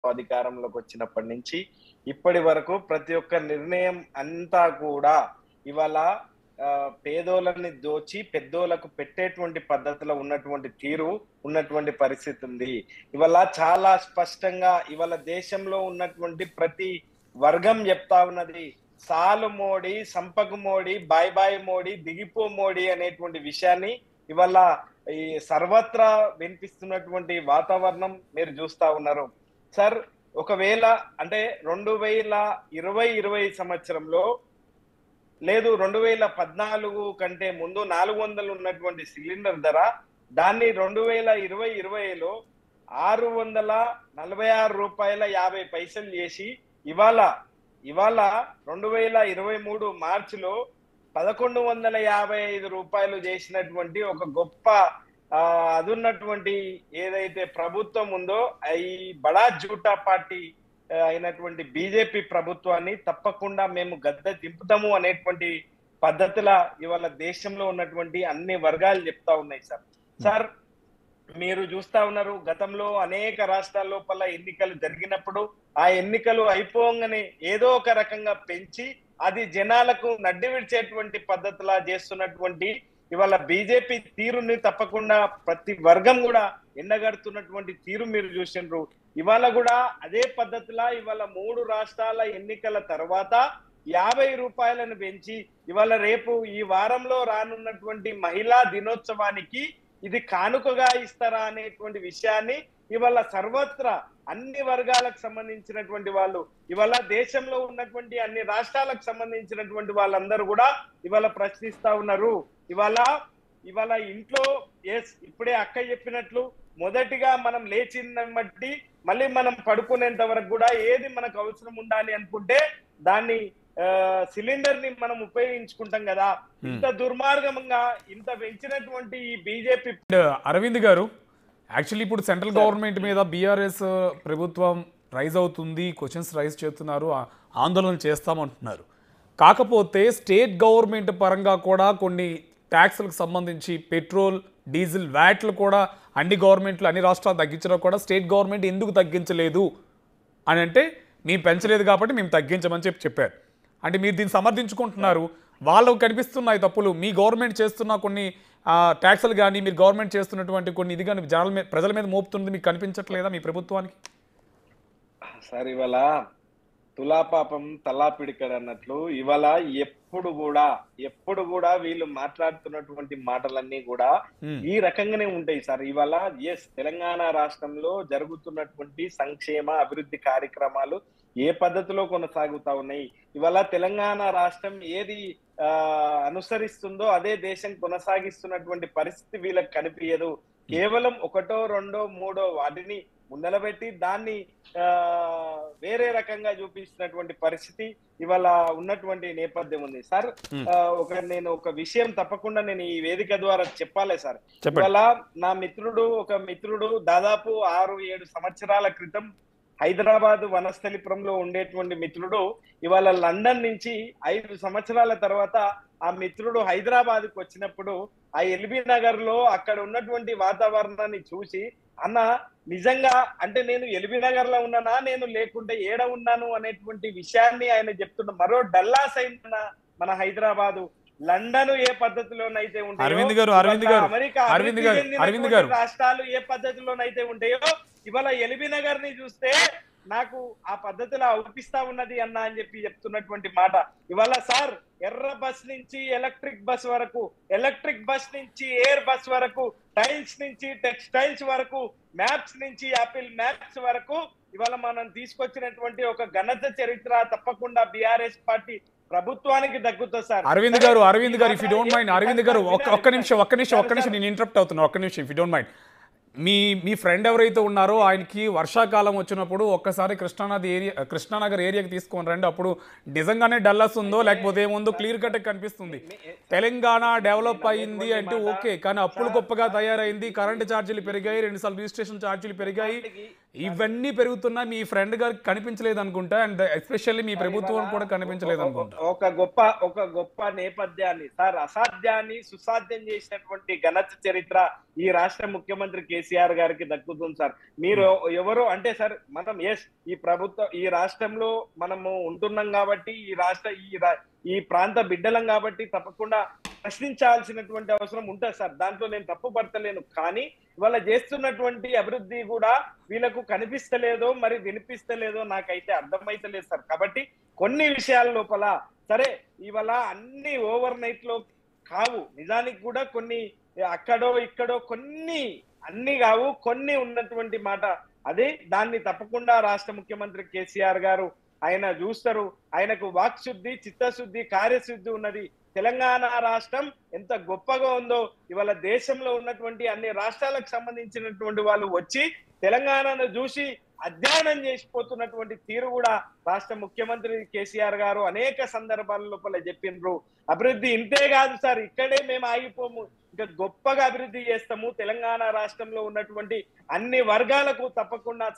అధికారంలోకి వచ్చినప్పటి నుంచి ఇప్పటి వరకు ప్రతి ఒక్క నిర్ణయం అంతా కూడా ఇవాళ ఆ, పేదోళ్ళని దోచి పెద్దోళ్ళకు పెట్టేటువంటి పద్ధతిలో ఉన్నటువంటి తీరు ఉన్నటువంటి పరిస్థితి ఉంది ఇవాళ చాలా స్పష్టంగా ఇవాళ దేశంలో ఉన్నటువంటి ప్రతి వర్గం చెప్తా ఉన్నది సాలు మోడీ సంపకు మోడీ బాయ్ బాయ్ మోడీ దిగిపో మోడీ అనేటువంటి విషయాన్ని ఇవాళ ఈ సర్వత్రా వినిపిస్తున్నటువంటి వాతావరణం మీరు చూస్తా ఉన్నారు సార్ ఒకవేళ అంటే రెండు వేల ఇరవై ఇరవై సంవత్సరంలో లేదు రెండు వేల పద్నాలుగు కంటే ముందు నాలుగు వందలు ఉన్నటువంటి సిలిండర్ ధర దాన్ని రెండు వేల ఇరవై ఇరవైలో ఆరు వందల నలభై ఆరు రూపాయల యాభై పైసలు చేసి ఇవాళ ఇవాళ రెండు వేల ఇరవై మూడు మార్చిలో పదకొండు వందల యాభై ఐదు రూపాయలు చేసినటువంటి ఒక గొప్ప ఆ, అదున్నటువంటి ఏదైతే ప్రభుత్వం ఉందో ఈ బడా జూటా పార్టీ ఆ, అయినటువంటి బీజేపీ ప్రభుత్వాన్ని తప్పకుండా మేము గద్దె దింపుతాము అనేటువంటి పద్ధతుల ఇవాళ దేశంలో ఉన్నటువంటి అన్ని వర్గాలు చెప్తా ఉన్నాయి సార్ సార్ మీరు చూస్తా ఉన్నారు గతంలో అనేక రాష్ట్రాల లోపల ఎన్నికలు జరిగినప్పుడు ఆ ఎన్నికలు అయిపోగానే ఏదో ఒక రకంగా పెంచి అది జనాలకు నడ్డి విడిచేటువంటి పద్ధతిలా చేస్తున్నటువంటి ఇవాళ బీజేపీ తీరుని తప్పకుండా ప్రతి వర్గం కూడా ఎండగడుతున్నటువంటి తీరు మీరు చూసిండ్రు ఇవాళ కూడా అదే పద్ధతిలా ఇవాళ మూడు రాష్ట్రాల ఎన్నికల తర్వాత యాభై రూపాయలను పెంచి ఇవాళ రేపు ఈ వారంలో రానున్నటువంటి మహిళా దినోత్సవానికి ఇది కానుకగా ఇస్తారా అనేటువంటి విషయాన్ని ఇవాళ సర్వత్రా అన్ని వర్గాలకు సంబంధించినటువంటి వాళ్ళు ఇవాళ దేశంలో ఉన్నటువంటి అన్ని రాష్ట్రాలకు సంబంధించినటువంటి వాళ్ళందరూ కూడా ఇవాళ ప్రశ్నిస్తా ఉన్నారు ఇవాళ ఇవాళ ఇంట్లో ఎస్ ఇప్పుడే అక్క చెప్పినట్లు మొదటిగా మనం లేచిన బట్టి మళ్ళీ మనం పడుకునేంత వరకు కూడా ఏది మనకు అవసరం ఉండాలి అనుకుంటే దాన్ని సిలిండర్ ని మనం ఉపయోగించుకుంటాం కదా ఇంత దుర్మార్గంగా ఇంత పెంచినటువంటి ఈ BJP and Arvind garu actually ఇప్పుడు సెంట్రల్ గవర్నమెంట్ మీద బీఆర్ఎస్ ప్రభుత్వం రైజ్ అవుతుంది క్వశ్చన్స్ రైజ్ చేస్తున్నారు ఆ- ఆందోళన చేస్తామంటున్నారు కాకపోతే స్టేట్ గవర్నమెంట్ పరంగా కూడా కొన్ని ట్యాక్స్లకు సంబంధించి పెట్రోల్ డీజిల్ వ్యాట్లు కూడా అన్ని గవర్నమెంట్లు అన్ని రాష్ట్రాలు తగ్గించినా కూడా స్టేట్ గవర్నమెంట్ ఎందుకు తగ్గించలేదు అని అంటే మేము పెంచలేదు కాబట్టి మేము తగ్గించమని చెప్పి చెప్పారు అంటే మీరు దీన్ని సమర్థించుకుంటున్నారు వాళ్ళకు కనిపిస్తున్నాయి తప్పులు మీ గవర్నమెంట్ చేస్తున్న కొన్ని ట్యాక్సులు కానీ మీరు గవర్నమెంట్ చేస్తున్నటువంటి కొన్ని ఇది కానీ జనాల మీద ప్రజల మీద మోపుతుంది మీకు కనిపించట్లేదా మీ ప్రభుత్వానికి సార్ ఇవాళ తులాపాపం తలాపిడికడు అన్నట్లు ఇవాళ ఎప్పుడు కూడా ఎప్పుడు కూడా వీళ్ళు మాట్లాడుతున్నటువంటి మాటలన్నీ కూడా Hmm. ఈ రకంగానే ఉంటాయి సార్ ఇవాళ ఎస్ తెలంగాణ రాష్ట్రంలో జరుగుతున్నటువంటి సంక్షేమ అభివృద్ధి కార్యక్రమాలు ఏ పద్ధతిలో కొనసాగుతా ఉన్నాయి ఇవాళ తెలంగాణ రాష్ట్రం ఏది ఆ, అనుసరిస్తుందో అదే దేశం కొనసాగిస్తున్నటువంటి పరిస్థితి వీళ్ళకి కనిపించదు కేవలం ఒకటో రెండో మూడో వాటిని ముందలబెట్టి దాన్ని ఆ వేరే రకంగా చూపిస్తున్నటువంటి పరిస్థితి ఇవాళ ఉన్నటువంటి నేపథ్యం ఉంది సార్ Hmm. ఆ, ఒక నేను ఒక విషయం తప్పకుండా నేను ఈ వేదిక ద్వారా చెప్పాలి సార్ చెప్పండి ఇవాళ నా మిత్రుడు ఒక మిత్రుడు దాదాపు ఆరు ఏడు సంవత్సరాల క్రితం హైదరాబాద్ వనస్థలిపురంలో ఉండేటువంటి మిత్రుడు ఇవాళ లండన్ నుంచి ఐదు సంవత్సరాల తర్వాత ఆ మిత్రుడు హైదరాబాద్ కు వచ్చినప్పుడు ఆ ఎల్బీ నగర్ లో అక్కడ ఉన్నటువంటి వాతావరణాన్ని చూసి అన్న నిజంగా అంటే నేను ఎల్బీ నగర్ లో ఉన్నానా నేను లేకుంటే ఏడ ఉన్నాను అనేటువంటి విషయాన్ని ఆయన చెప్తున్న మరో డల్లాస్ అయిన మన హైదరాబాదు లండన్ ఏ పద్ధతిలోనైతే ఉంటాయో, అరవింద్ గారు, అరవింద్ ఇవాళ గారు, అమెరికా అరవింద్ అభివృద్ధి గారు, చెందినటువంటి అరవింద్ గారు. రాష్ట్రాలు ఏ పద్ధతిలోనైతే ఉంటాయో ఇవాళ ఎల్బీ నగర్ ని చూస్తే నాకు ఆ పద్ధతిలో అవుపిస్తా ఉన్నది అన్న అని చెప్పి చెప్తున్నటువంటి మాట ఇవాళ సార్ ఎర్ర బస్ నుంచి ఎలక్ట్రిక్ బస్ వరకు ఎలక్ట్రిక్ బస్ నుంచి ఎయిర్ బస్ వరకు టైల్స్ నుంచి టెక్స్టైల్స్ వరకు మ్యాప్స్ నుంచి యాపిల్ మ్యాప్స్ వరకు ఇవాళ మనం తీసుకొచ్చినటువంటి ఒక ఘనత చరిత్ర తప్పకుండా బిఆర్ఎస్ పార్టీ ప్రభుత్వానికి దక్కుతుంది sir Arvind garu Aravind garu if you don't mind Aravind garu ఒక్క ఒక్క నిమిషం ఒక్క నిమిషం ఒక్క నిమిషం నేను ఇంటరప్ట్ అవుతున్నా ఒక్క నిమిషం ఇఫ్ యూ డోంట్ మైండ్ మీ మీ ఫ్రెండ్ ఎవరైతే ఉన్నారో ఆయనకి వర్షాకాలం వచ్చినప్పుడు ఒక్కసారి కృష్ణానది ఏరియా కృష్ణానగర్ ఏరియాకి తీసుకొని రండి అప్పుడు నిజంగానే డల్లస్ ఉందో లేకపోతే ఏముందో క్లియర్ కట్ కనిపిస్తుంది తెలంగాణ డెవలప్ అయింది అంటే ఓకే కానీ అప్పులు గొప్పగా తయారైంది కరెంటు ఛార్జీలు పెరిగాయి రెండుసార్లు రిజిస్ట్రేషన్ ఛార్జీలు పెరిగాయి ఇవన్నీ పెరుగుతున్నా మీ ఫ్రెండ్ గారికి కనిపించలేదు అనుకుంటా అండ్ ఎస్పెషల్లీ మీ ప్రభుత్వం కూడా కనిపించలేదు అనుకుంటా ఒక గొప్ప ఒక గొప్ప నేపథ్యాన్ని సార్ అసాధ్యాన్ని సుసాధ్యం చేసినటువంటి ఘనత చరిత్ర ఈ రాష్ట్ర ముఖ్యమంత్రి కేసీఆర్ గారికి దక్కుతుంది సార్ మీరు ఎవరు అంటే సార్ మనం ఎస్ ఈ ప్రభుత్వం ఈ రాష్ట్రంలో మనము ఉంటున్నాం కాబట్టి ఈ రాష్ట్ర ఈ రా- ఈ ప్రాంత బిడ్డలం కాబట్టి తప్పకుండా ప్రశ్నించాల్సినటువంటి అవసరం ఉంటుంది సార్ దాంట్లో నేను తప్పు పడతలేను కానీ ఇవాళ చేస్తున్నటువంటి అభివృద్ధి కూడా వీళ్ళకు కనిపిస్తలేదో మరి వినిపిస్తలేదో నాకైతే అర్థమైతలేదు సార్ కాబట్టి కొన్ని విషయాల లోపల సరే ఇవాళ అన్ని ఓవర్ నైట్ లో కావు నిజానికి కూడా కొన్ని అక్కడో ఇక్కడో కొన్ని అన్ని కావు కొన్ని ఉన్నటువంటి మాట అదే దాన్ని తప్పకుండా రాష్ట్ర ముఖ్యమంత్రి కేసీఆర్ గారు ఆయన చూస్తారు ఆయనకు వాక్శుద్ధి చిత్తశుద్ధి కార్యశుద్ధి ఉన్నది తెలంగాణ రాష్ట్రం ఎంత గొప్పగా ఉందో ఇవాళ దేశంలో ఉన్నటువంటి అన్ని రాష్ట్రాలకు సంబంధించినటువంటి వాళ్ళు వచ్చి తెలంగాణను చూసి అధ్యయనం చేసిపోతున్నటువంటి తీరు కూడా రాష్ట్ర ముఖ్యమంత్రి కేసీఆర్ గారు అనేక సందర్భాల లోపల చెప్పిండ్రు అభివృద్ధి ఇంతే కాదు సార్ ఇక్కడే మేము ఆగిపోము ఇంకా గొప్పగా అభివృద్ధి చేస్తాము తెలంగాణ రాష్ట్రంలో ఉన్నటువంటి అన్ని వర్గాలకు తప్పకుండా